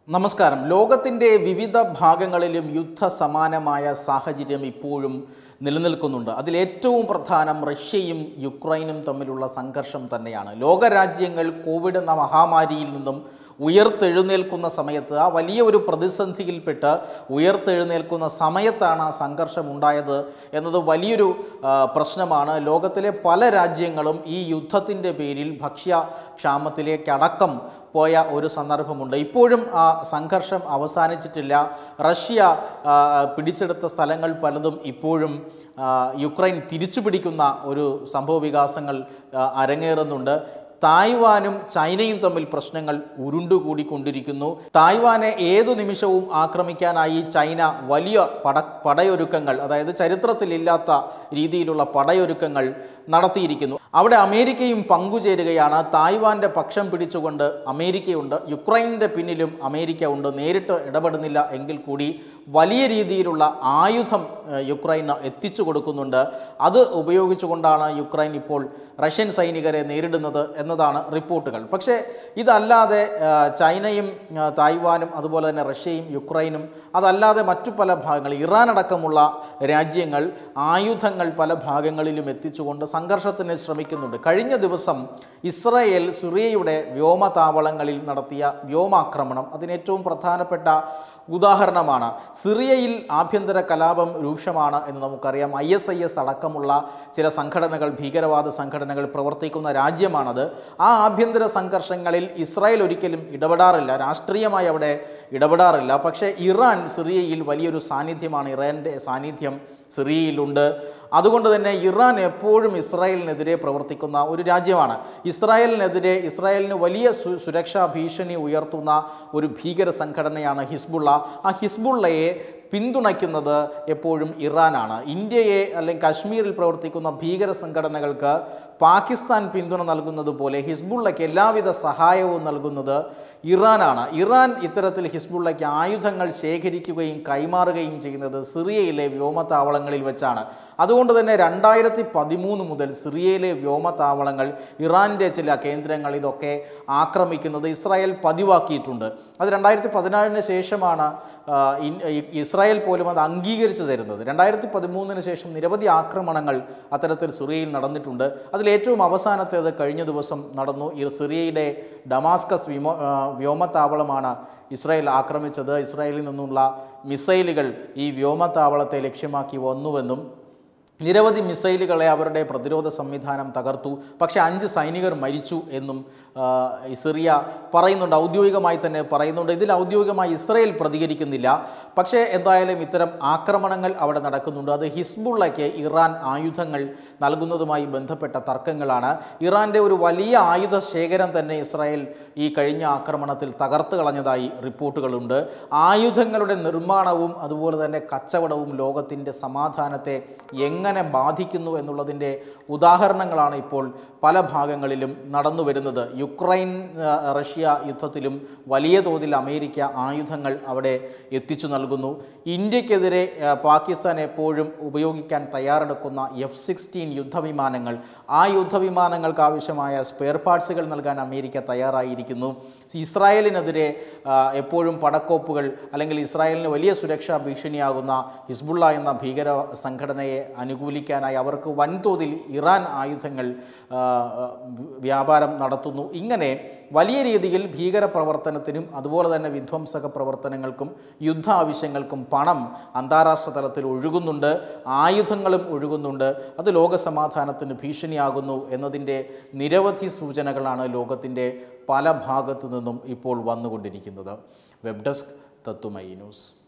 നമസ്കാരം ലോകത്തിൻ്റെ വിവിധ ഭാഗങ്ങളിലും യുദ്ധസമാനമായ സാഹചര്യം ഇപ്പോഴും നിലനിൽക്കുന്നുണ്ട് അതിലേറ്റവും പ്രധാനം റഷ്യയും യുക്രൈനും തമ്മിലുള്ള സംഘർഷം തന്നെയാണ് ലോകരാജ്യങ്ങൾ കോവിഡ് എന്ന മഹാമാരിയിൽ നിന്നും ഉയർത്തെഴുന്നേൽക്കുന്ന സമയത്ത് ആ വലിയ ഒരു പ്രതിസന്ധിയിൽപ്പെട്ട് ഉയർത്തെഴുന്നേൽക്കുന്ന സമയത്താണ് ആ സംഘർഷം ഉണ്ടായത് എന്നത് വലിയൊരു ആ, പ്രശ്നമാണ് ലോകത്തിലെ പല രാജ്യങ്ങളും ഈ യുദ്ധത്തിൻ്റെ പേരിൽ ഭക്ഷ്യ ക്ഷാമത്തിലേക്കടക്കം പോയ ഒരു സന്ദർഭമുണ്ട് ഇപ്പോഴും ആ സംഘർഷം അവസാനിച്ചിട്ടില്ല റഷ്യ ആ, പിടിച്ചെടുത്ത സ്ഥലങ്ങൾ പലതും ഇപ്പോഴും ആ, യുക്രൈൻ തിരിച്ചു പിടിക്കുന്ന ഒരു സംഭവ വികാസങ്ങൾ ആ, അരങ്ങേറുന്നുണ്ട് തായ്വാനും ചൈനയും തമ്മിൽ പ്രശ്നങ്ങൾ ഉരുണ്ടുകൂടിക്കൊണ്ടിരിക്കുന്നു തായ്വാനെ ഏതു നിമിഷവും ആക്രമിക്കാനായി ചൈന വലിയ പട പടയൊരുക്കങ്ങൾ അതായത് ചരിത്രത്തിലില്ലാത്ത രീതിയിലുള്ള പടയൊരുക്കങ്ങൾ നടത്തിയിരിക്കുന്നു അവിടെ അമേരിക്കയും പങ്കുചേരുകയാണ് തായ്വാന്റെ പക്ഷം പിടിച്ചുകൊണ്ട് അമേരിക്കയുണ്ട് യുക്രൈനിൻ്റെ പിന്നിലും അമേരിക്ക ഉണ്ട് നേരിട്ട് ഇടപെടുന്നില്ല എങ്കിൽ കൂടി വലിയ രീതിയിലുള്ള ആയുധം ഏഹ്, യുക്രൈന് എത്തിച്ചു കൊടുക്കുന്നുണ്ട് അത് ഉപയോഗിച്ചുകൊണ്ടാണ് യുക്രൈൻ ഇപ്പോൾ റഷ്യൻ സൈനികരെ നേരിടുന്നത് എന്നതാണ് റിപ്പോർട്ടുകൾ പക്ഷേ ഇതല്ലാതെ ആ, ചൈനയും ആ, തായ്വാനും അതുപോലെ തന്നെ റഷ്യയും യുക്രൈനും അതല്ലാതെ മറ്റു പല ഭാഗങ്ങൾ ഇറാൻ അടക്കമുള്ള രാജ്യങ്ങൾ ആയുധങ്ങൾ പല ഭാഗങ്ങളിലും എത്തിച്ചുകൊണ്ട് സംഘർഷത്തിന് ശ്രമിക്കുന്നുണ്ട് കഴിഞ്ഞ ദിവസം ഇസ്രയേൽ സിറിയയുടെ വ്യോമതാവളങ്ങളിൽ നടത്തിയ വ്യോമാക്രമണം അതിന് ഏറ്റവും പ്രധാനപ്പെട്ട ഉദാഹരണമാണ് സിറിയയിൽ ആഭ്യന്തര കലാപം രൂക്ഷമാണ് എന്ന് നമുക്കറിയാം ഐ എസ് ഐ എസ് അടക്കമുള്ള ചില സംഘടനകൾ ഭീകരവാദ സംഘടനകൾ പ്രവർത്തിക്കുന്ന രാജ്യമാണത് ആ ആഭ്യന്തര സംഘർഷങ്ങളിൽ ഇസ്രായേൽ ഒരിക്കലും ഇടപെടാറില്ല രാഷ്ട്രീയമായി അവിടെ ഇടപെടാറില്ല പക്ഷേ ഇറാൻ സിറിയയിൽ വലിയൊരു സാന്നിധ്യമാണ് ഇറാൻ്റെ സാന്നിധ്യം സിറിയയിലുണ്ട് അതുകൊണ്ട് തന്നെ ഇറാൻ എപ്പോഴും ഇസ്രായേലിനെതിരെ പ്രവർത്തിക്കുന്ന ഒരു രാജ്യമാണ് ഇസ്രായേലിനെതിരെ ഇസ്രായേലിന് വലിയ സു സുരക്ഷാ ഭീഷണി ഉയർത്തുന്ന ഒരു ഭീകര സംഘടനയാണ് ഹിസ്ബുള്ള ആ ഹിസ്ബുള്ളയെ പിന്തുണയ്ക്കുന്നത് എപ്പോഴും ഇറാനാണ് ഇന്ത്യയെ അല്ലെങ്കിൽ കാശ്മീരിൽ പ്രവർത്തിക്കുന്ന ഭീകര സംഘടനകൾക്ക് പാകിസ്ഥാൻ പിന്തുണ നൽകുന്നത് പോലെ ഹിസ്ബുള്ളയ്ക്ക് എല്ലാവിധ സഹായവും നൽകുന്നത് ഇറാനാണ് ഇറാൻ ഇത്തരത്തിൽ ഹിസ്ബുള്ളയ്ക്ക് ആയുധങ്ങൾ ശേഖരിക്കുകയും കൈമാറുകയും ചെയ്യുന്നത് സിറിയയിലെ വ്യോമതാവളങ്ങളിൽ വെച്ചാണ് അതുകൊണ്ട് തന്നെ രണ്ടായിരത്തി പതിമൂന്ന് മുതൽ സിറിയയിലെ വ്യോമതാവളങ്ങൾ ഇറാൻ്റെ ചില കേന്ദ്രങ്ങൾ ഇതൊക്കെ ആക്രമിക്കുന്നത് ഇസ്രായേൽ പതിവാക്കിയിട്ടുണ്ട് അത് രണ്ടായിരത്തി പതിനാറിന് ശേഷമാണ് ആ, ഇൻ- ഇ- ഇസ്രായേൽ പോലും അത് അംഗീകരിച്ചു തരുന്നത് രണ്ടായിരത്തി പതിമൂന്നിന് ശേഷം നിരവധി ആക്രമണങ്ങൾ അത്തരത്തിൽ സിറിയയിൽ നടന്നിട്ടുണ്ട് അതിലേറ്റവും അവസാനത്തേത് കഴിഞ്ഞ ദിവസം നടന്നു ഈ സിറിയയുടെ ഡമാസ്കസ് വിമോ ആ, വ്യോമതാവളമാണ് ഇസ്രായേൽ ആക്രമിച്ചത് ഇസ്രായേലിൽ നിന്നുള്ള മിസൈലുകൾ ഈ വ്യോമതാവളത്തെ ലക്ഷ്യമാക്കി വന്നുവെന്നും നിരവധി മിസൈലുകളെ അവരുടെ പ്രതിരോധ സംവിധാനം തകർത്തു പക്ഷേ അഞ്ച് സൈനികർ മരിച്ചു എന്നും ആ, ഈ സിറിയ പറയുന്നുണ്ട് ഔദ്യോഗികമായി തന്നെ പറയുന്നുണ്ട് ഇതിൽ ഔദ്യോഗികമായി ഇസ്രയേൽ പ്രതികരിക്കുന്നില്ല പക്ഷേ എന്തായാലും ഇത്തരം ആക്രമണങ്ങൾ അവിടെ നടക്കുന്നുണ്ട് അത് ഹിസ്ബുള്ളയ്ക്ക് ഇറാൻ ആയുധങ്ങൾ നൽകുന്നതുമായി ബന്ധപ്പെട്ട തർക്കങ്ങളാണ് ഇറാൻ്റെ ഒരു വലിയ ആയുധ ശേഖരം തന്നെ ഇസ്രായേൽ ഈ കഴിഞ്ഞ ആക്രമണത്തിൽ തകർത്ത് കളഞ്ഞതായി റിപ്പോർട്ടുകളുണ്ട് ആയുധങ്ങളുടെ നിർമ്മാണവും അതുപോലെ തന്നെ കച്ചവടവും ലോകത്തിൻ്റെ സമാധാനത്തെ എങ്ങനെ ബാധിക്കുന്നു എന്നുള്ളതിൻ്റെ ഉദാഹരണങ്ങളാണ് ഇപ്പോൾ പല ഭാഗങ്ങളിലും നടന്നു വരുന്നത് യുക്രൈൻ ആ, റഷ്യ യുദ്ധത്തിലും വലിയ തോതിൽ അമേരിക്ക ആയുധങ്ങൾ അവിടെ എത്തിച്ചു നൽകുന്നു ഇന്ത്യക്കെതിരെ ആ, പാകിസ്ഥാൻ എപ്പോഴും ഉപയോഗിക്കാൻ തയ്യാറെടുക്കുന്ന എഫ് സിക്സ്റ്റീൻ യുദ്ധവിമാനങ്ങൾ ആ യുദ്ധവിമാനങ്ങൾക്ക് ആവശ്യമായ സ്പെയർ പാർട്സുകൾ നൽകാൻ അമേരിക്ക തയ്യാറായിരിക്കുന്നു ഇസ്രായേലിനെതിരെ ആ, എപ്പോഴും പടക്കോപ്പുകൾ അല്ലെങ്കിൽ ഇസ്രായേലിന് വലിയ സുരക്ഷാ ഭീഷണിയാകുന്ന ഹിസ്ബുള്ള എന്ന ഭീകര സംഘടനയെ അനുകൂലിക്കാനായി അവർക്ക് വൻതോതിൽ ഇറാൻ ആയുധങ്ങൾ ആ, ആ, വ്യാപാരം നടത്തുന്നു ഇങ്ങനെ വലിയ രീതിയിൽ ഭീകര പ്രവർത്തനത്തിനും അതുപോലെ തന്നെ വിധ്വംസക പ്രവർത്തനങ്ങൾക്കും യുദ്ധ ആവശ്യങ്ങൾക്കും പണം അന്താരാഷ്ട്ര തലത്തിൽ ഒഴുകുന്നുണ്ട് ആയുധങ്ങളും ഒഴുകുന്നുണ്ട് അത് ലോകസമാധാനത്തിന് ഭീഷണിയാകുന്നു എന്നതിൻ്റെ നിരവധി സൂചനകളാണ് ലോകത്തിൻ്റെ പല ഭാഗത്തു നിന്നും ഇപ്പോൾ വന്നുകൊണ്ടിരിക്കുന്നത് വെബ് ഡെസ്ക് തത്തുമൈ ന്യൂസ്